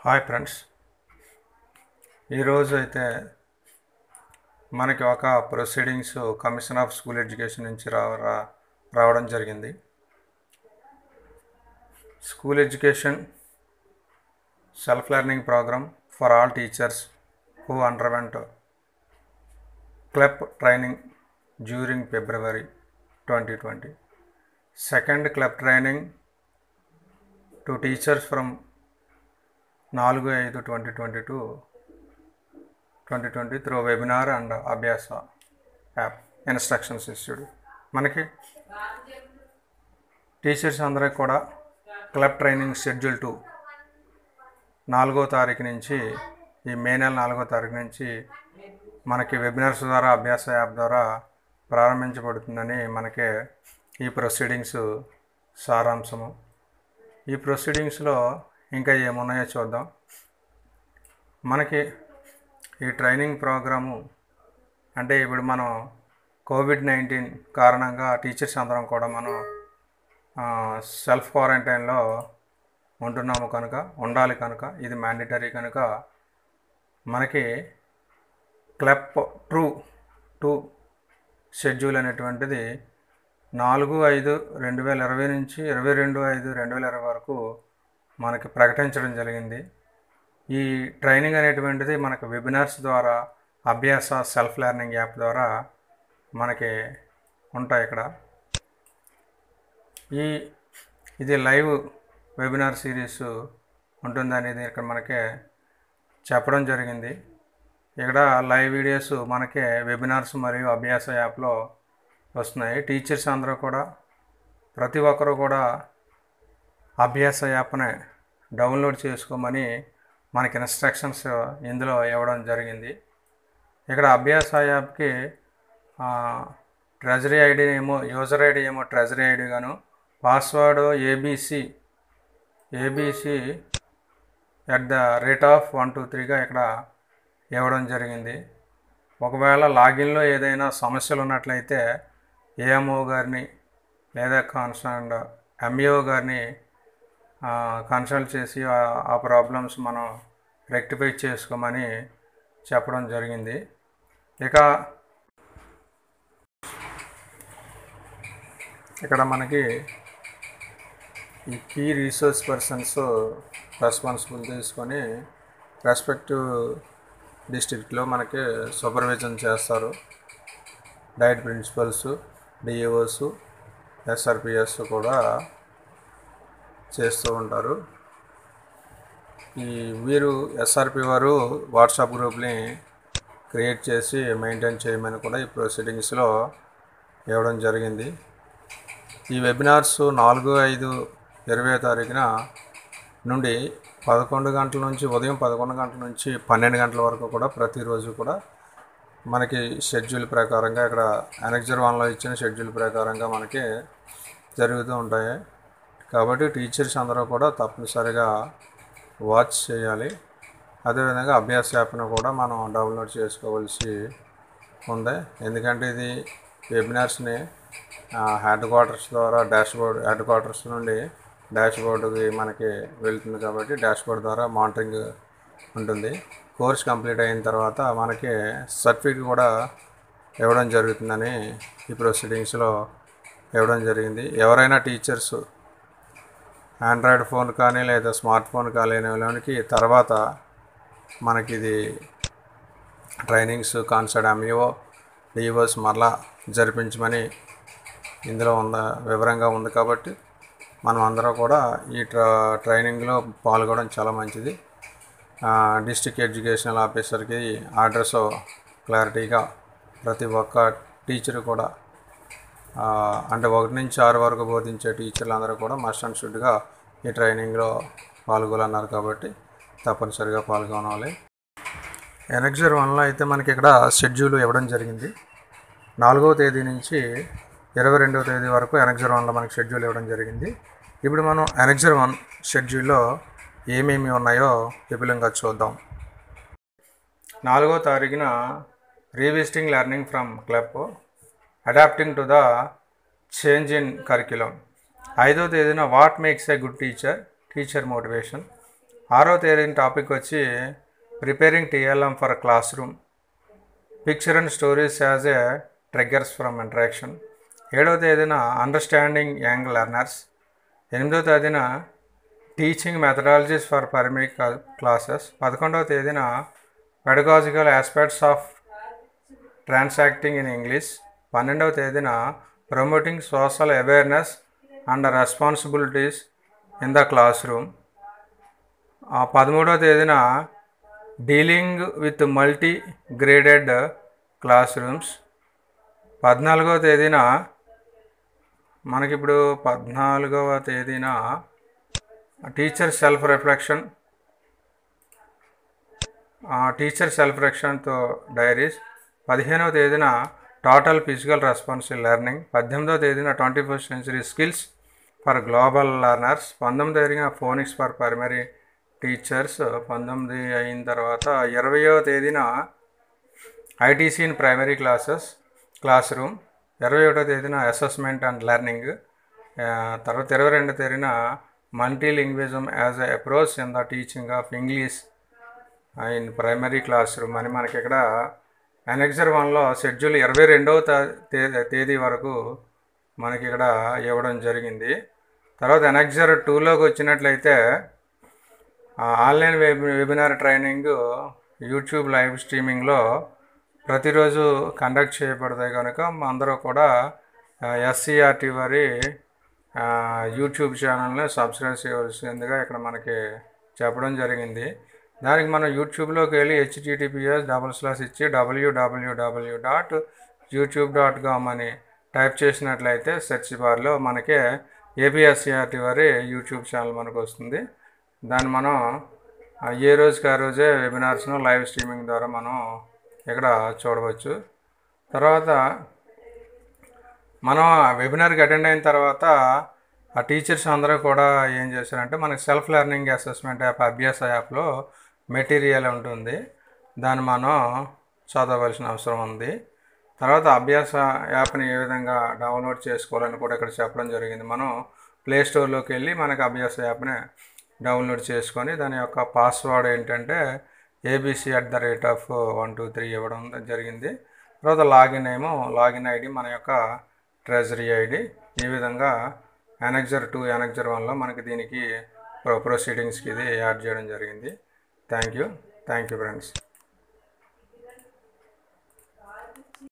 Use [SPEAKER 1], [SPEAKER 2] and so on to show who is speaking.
[SPEAKER 1] hi friends ఈరోజు అయితే మనకి ఒక proceedings commission of school education నుంచి రా రా- రావడం జరిగింది school education self learning program for all teachers who underwent club training during February twenty twenty second club training to teachers from నాలుగు ఐదు twenty twenty two twenty twenty through webinar and Abhyasa app instructions ఇచ్చాడు మనకి teachers అందరికి కూడా club training schedule two నాలుగో తారీఖు నుంచి ఈ మే నెల నాలుగో తారీఖు నుంచి మనకి వెబినార్స్ ద్వారా అభ్యాస యాప్ ద్వారా ప్రారంభించబడుతుందని మనకి ఈ ప్రొసీడింగ్స్ సారాంశము ఈ ప్రొసీడింగ్స్లో ఇంకా ఏమున్నాయో చూద్దాం మనకి ఈ ట్రైనింగ్ ప్రోగ్రాము అంటే ఇప్పుడు మనం కోవిడ్ నైన్టీన్ కారణంగా టీచర్స్ అందరం కూడా మనం ఆ, సెల్ఫ్ క్వారంటైన్లో ఉంటున్నాము కనుక ఉండాలి కనుక ఇది మ్యాండేటరీ కనుక మనకి క్లబ్ ట్రూ టూ షెడ్యూల్ అనేటువంటిది నాలుగు ఐదు రెండు వేల ఇరవై నుంచి ఇరవై రెండు ఐదు రెండు వేల ఇరవై వరకు మనకి ప్రకటించడం జరిగింది ఈ ట్రైనింగ్ అనేటువంటిది మనకి వెబినార్స్ ద్వారా అభ్యాస సెల్ఫ్ లెర్నింగ్ యాప్ ద్వారా మనకి ఉంటాయి ఇక్కడ ఈ ఇది లైవ్ వెబినార్ సిరీస్ ఉంటుంది అనేది ఇక్కడ మనకి చెప్పడం జరిగింది ఇక్కడ లైవ్ వీడియోస్ మనకి వెబినార్స్ మరియు అభ్యాస యాప్లో వస్తున్నాయి టీచర్స్ అందరూ కూడా ప్రతి ఒక్కరూ కూడా అభ్యాస యాప్ని డౌన్లోడ్ చేసుకోమని మనకి ఇన్స్ట్రక్షన్స్ ఇందులో ఇవ్వడం జరిగింది ఇక్కడ అభ్యాస యాప్కి ట్రెజరీ ఐడి ఏమో యూజర్ ఐడి ఏమో ట్రెజరీ ఐడి గాను password A B C A B C at the rate of one two త్రీగా ఇక్కడ ఇవ్వడం జరిగింది ఒకవేళ లాగిన్లో ఏదైనా సమస్యలు ఉన్నట్లయితే ఏఎంఓ గారిని లేదా కన్సర్న్ ఎంఈఓ గారిని కన్సల్ట్ చేసి ఆ- ఆ ప్రాబ్లమ్స్ మనం రెక్టిఫై చేసుకోమని చెప్పడం జరిగింది ఇక ఇక్కడ మనకి ఈ కీ రీసోర్స్ పర్సన్స్ రెస్పాన్సిబుల్ తీసుకొని రెస్పెక్టివ్ డిస్ట్రిక్ట్లో మనకి సూపర్విజన్ చేస్తారు డైట్ ప్రిన్సిపల్స్ డిఏఓస్ ఎస్ఆర్పిఎస్ కూడా చేస్తూ ఉంటారు ఈ వీరు ఎస్ఆర్పి వారు వాట్సాప్ గ్రూప్ని క్రియేట్ చేసి మెయింటైన్ చేయమని కూడా ఈ ప్రొసీడింగ్స్లో ఇవ్వడం జరిగింది ఈ వెబినార్స్ నాలుగు ఐదు ఇరవై తారీఖున నుండి పదకొండు గంటల నుంచి ఉదయం పదకొండు గంటల నుంచి పన్నెండు గంటల వరకు కూడా ప్రతిరోజు కూడా మనకి షెడ్యూల్ ప్రకారంగా ఇక్కడ అనెక్జర్ వన్లో ఇచ్చిన షెడ్యూల్ ప్రకారంగా మనకి జరుగుతూ ఉంటాయి కాబట్టి టీచర్స్ అందరూ కూడా తప్పనిసరిగా వాచ్ చేయాలి అదేవిధంగా అభ్యాస యాప్ను కూడా మనం డౌన్లోడ్ చేసుకోవాల్సి ఉంది ఎందుకంటే ఇది వెబినార్స్ని హెడ్ క్వార్టర్స్ ద్వారా డాష్ బోర్డ్ హెడ్ క్వార్టర్స్ నుండి డాష్ బోర్డుకి మనకి వెళ్తుంది కాబట్టి డాష్ బోర్డ్ ద్వారా మానిటరింగ్ ఉంటుంది కోర్స్ కంప్లీట్ అయిన తర్వాత మనకి సర్టిఫికేట్ కూడా ఇవ్వడం జరుగుతుందని ఈ ప్రొసీడింగ్స్లో ఇవ్వడం జరిగింది ఎవరైనా టీచర్స్ ఆండ్రాయిడ్ ఫోన్ కానీ లేదా స్మార్ట్ ఫోన్ కానీ లేనికి తర్వాత మనకి ఇది ట్రైనింగ్స్ కాన్సర్ట్ ఎంఈఓ డిఓస్ మరలా జరిపించమని ఇందులో ఉన్న వివరంగా ఉంది కాబట్టి మనం అందరం కూడా ఈ ట్ర ట్రైనింగ్లో పాల్గొనడం చాలా మంచిది డిస్ట్రిక్ట్ ఎడ్యుకేషనల్ ఆఫీసర్కి అడ్రస్ క్లారిటీగా ప్రతి ఒక్క టీచర్ కూడా ఆ, అంటే ఒకటి నుంచి ఆరు వరకు బోధించే టీచర్లు అందరూ కూడా మస్ట్ అండ్ షుడ్గా ఈ ట్రైనింగ్లో పాల్గొనన్నారు కాబట్టి తప్పనిసరిగా పాల్గొనాలి ఎనెక్జర్ వన్లో అయితే మనకి ఇక్కడ షెడ్యూల్ ఇవ్వడం జరిగింది నాలుగవ తేదీ నుంచి ఇరవై రెండవ తేదీ వరకు ఎనెక్జర్ వన్లో మనకి షెడ్యూల్ ఇవ్వడం జరిగింది ఇప్పుడు మనం ఎనెక్జర్ వన్ షెడ్యూల్లో ఏమేమి ఉన్నాయో విపులంగా చూద్దాం నాలుగో తారీఖున revisiting learning from club adapting to the change in curriculum ఐదో తేదీన what makes a good teacher teacher motivation ఆరో తేదీన టాపిక్ వచ్చి preparing T L M for classroom picture and stories as a triggers from interaction ఏడవ తేదీన understanding young learners ఎనిమిదవ తేదీన teaching methodologies for primary classes పదకొండవ తేదీన pedagogical aspects of transacting in English పన్నెండవ తేదీన promoting social awareness and responsibilities in the class room పదమూడవ తేదీన dealing with multi graded classrooms పద్నాలుగవ తేదీన మనకిప్పుడు పద్నాలుగవ తేదీన teacher self reflection teacher self రిఫ్లెక్షన్తో డైరీస్ పదిహేనవ తేదీన టోటల్ ఫిజికల్ రెస్పాన్సిబుల్ లెర్నింగ్ పద్దెనిమిదవ తేదీన twenty first century skills for global learners పంతొమ్మిది తేదీన ఫోనిక్స్ ఫర్ ప్రైమరీ టీచర్స్ పంతొమ్మిది అయిన తర్వాత ఇరవయో తేదీన I T C in primary classes classroom ఇరవై ఒకటో తేదీన అసెస్మెంట్ అండ్ లెర్నింగ్ తర్వాత ఇరవై రెండో తేదీన multilingualism as a approach in the teaching of English in primary classroom అని మనకి ఇక్కడ అనెక్సర్ వన్లో షెడ్యూల్ ఇరవై రెండవ తేదీ వరకు మనకి ఇక్కడ ఇవ్వడం జరిగింది తర్వాత అనెక్సర్ టూలోకి వచ్చినట్లయితే online web webinar training YouTube live స్ట్రీమింగ్లో ప్రతిరోజు కండక్ట్ చేయబడతాయి కనుక అందరూ కూడా ఎస్సీఆర్టీ వారి యూట్యూబ్ ఛానల్ని సబ్స్క్రైబ్ చేయవలసిందిగా ఇక్కడ మనకి చెప్పడం జరిగింది దానికి మనం యూట్యూబ్లోకి వెళ్ళి హెచ్టిటిపిఎస్ డబుల్ స్లాస్ ఇచ్చి W W W dot YouTube dot com అని టైప్ చేసినట్లయితే సెర్చ్ బార్లో మనకే ఏపీఎస్సీఆర్టీ వారి యూట్యూబ్ ఛానల్ మనకు వస్తుంది దాన్ని మనం ఏ రోజుకి ఆ రోజే వెబినార్స్ను లైవ్ స్ట్రీమింగ్ ద్వారా మనం ఇక్కడ చూడవచ్చు తర్వాత మనం వెబినార్కి అటెండ్ అయిన తర్వాత ఆ టీచర్స్ అందరూ కూడా ఏం చేశారంటే మనకి సెల్ఫ్ లెర్నింగ్ అసెస్మెంట్ యాప్ అభ్యాస యాప్లో మెటీరియల్ ఉంటుంది దాన్ని మనం చదవలసిన అవసరం ఉంది తర్వాత అభ్యాస యాప్ని ఏ విధంగా డౌన్లోడ్ చేసుకోవాలని కూడా ఇక్కడ చెప్పడం జరిగింది మనం ప్లే స్టోర్లోకి వెళ్ళి మనకి అభ్యాస యాప్ని డౌన్లోడ్ చేసుకొని దాని యొక్క పాస్వర్డ్ ఏంటంటే A B C at the rate of one two three ఇవ్వడం జరిగింది తర్వాత లాగిన్ ఏమో లాగిన్ ఐడి మన యొక్క ట్రెజరీ ఐడి ఈ విధంగా అనెక్జర్ టూ అనెక్జర్ వన్లో మనకి దీనికి ప్రొసీడింగ్స్కి ఇది యాడ్ చేయడం జరిగింది thank you thank you friends